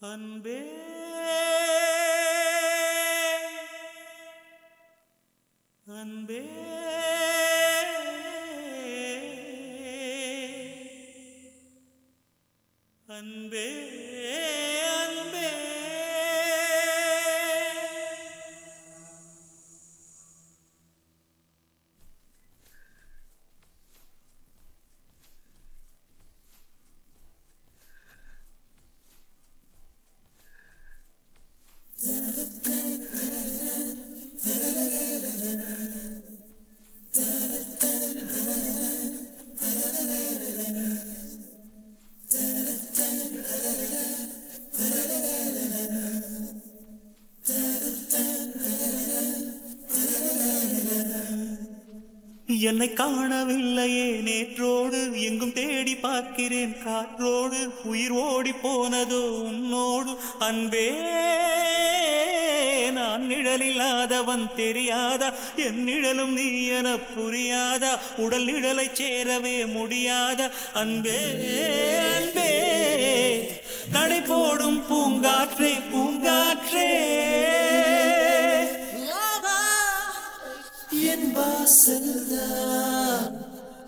அன்பே அன்பே அன்பே அன்பே என்னை காணவில்லையே நேற்றோடு எங்கும் தேடி பார்க்கிறேன் காற்றோடு உயிர் ஓடி போனதோ உன்னோடு அன்பே நான் நிழலில்லாதவன் தெரியாதா என் நிழலும் நீ என புரியாதா உடல் நிழலை சேரவே முடியாதா அன்பே அன்பே நடை போடும் பூங்காற்றே பூங்காற்றே என் வாசல்தான்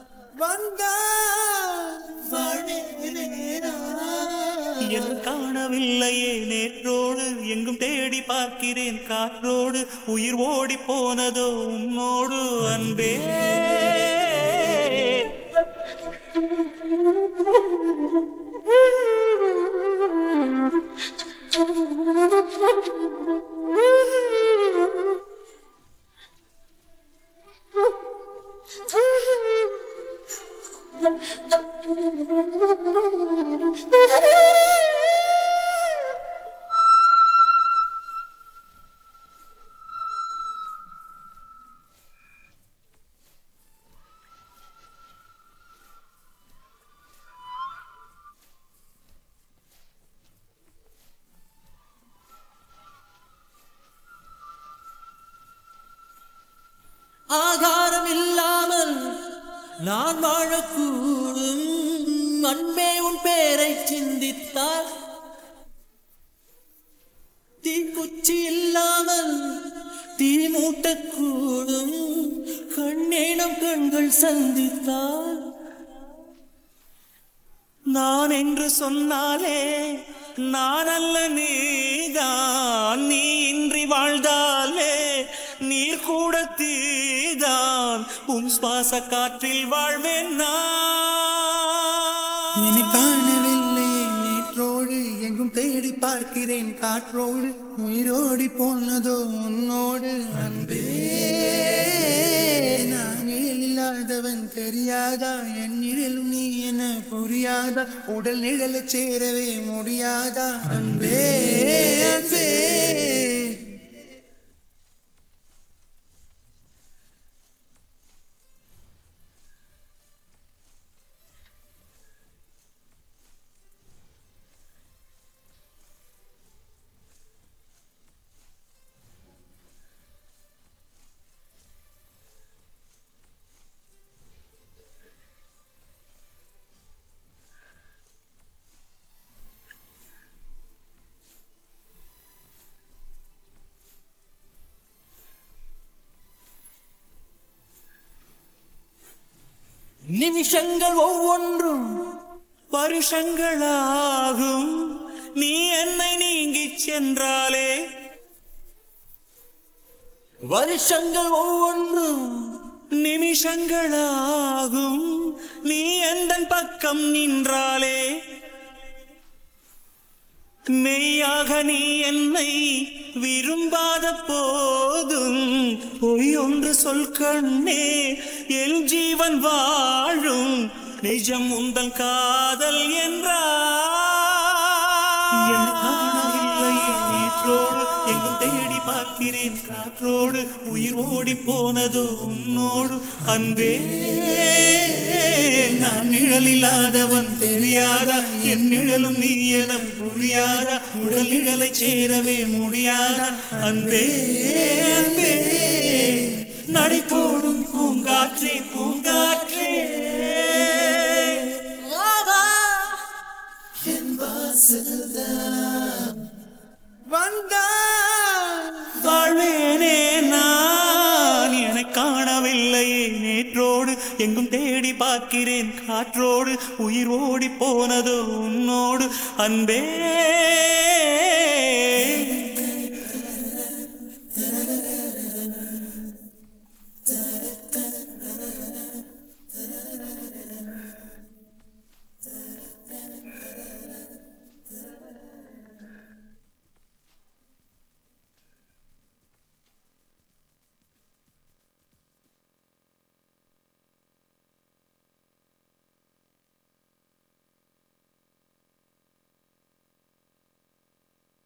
என் காணவில்லையே நேற்றோடு எங்கும் தேடி பார்க்கிறேன் காற்றோடு உயிர் ஓடி போனதோ உன்னோடு அன்பே ஆகாரம் இல்லாமல் நான் வாழக்கூடும் அன்பே உன் பேரை சிந்தித்தால் தீக்குச்சி இல்லாமல் தீ மூட்டக்கூடும் கண்ணேனம் கண்கள் சந்தித்தால் நான் என்று சொன்னாலே நான் அல்ல நீதான் நீ இன்றி வாழ்ந்தாலே நீர் கூட தீதான் உன் சுவாச காற்றில் வாழ்வேன் என்னை நான் காணவில்லை நேற்றோடு எங்கும் தேடி பார்க்கிறேன் காற்றோடு உயிரோடி போனதோ உன்னோடு அன்பே நான் நிழல் இல்லாதவன் தெரியாதா என் நிழலும் நீ என புரியாதா உடல் நிழலை சேரவே முடியாதா அன்பே அன்பே நிமிஷங்கள் ஒவ்வொன்றும் வருஷங்களாகும் நீ என்னை நீங்கிச் சென்றாலே வருஷங்கள் ஒவ்வொன்றும் நிமிஷங்களாகும் நீ எந்த பக்கம் நின்றாலே மெய்யாக நீ என்னை விரும்பாத போதும் பொய் ஒன்று சொல் கண்ணே என் ஜீவன் வாழும் நிஜம் உந்தன் காதல் என்றாரோடு எங்கும் தேடி பார்க்கிறேன் காற்றோடு உயிர் ஓடி போனதோ உன்னோடு அன்பே நான் நிழலில்லாதவன் தெரியாதா என் நிழலும் நீ என புரியாதா உடல் நிழலை சேரவே முடியாதா அன்பே அன்பே நடை போடும் பூங்காற்றே பூங்காற்றே என் வாசல்தான் வந்தான் வாழ்வேனே நான் என காணவில்லையே நேற்றோடு எங்கும் தேடி பார்க்கிறேன் காற்றோடு உயிர் ஓடி போனதோ உன்னோடு அன்பே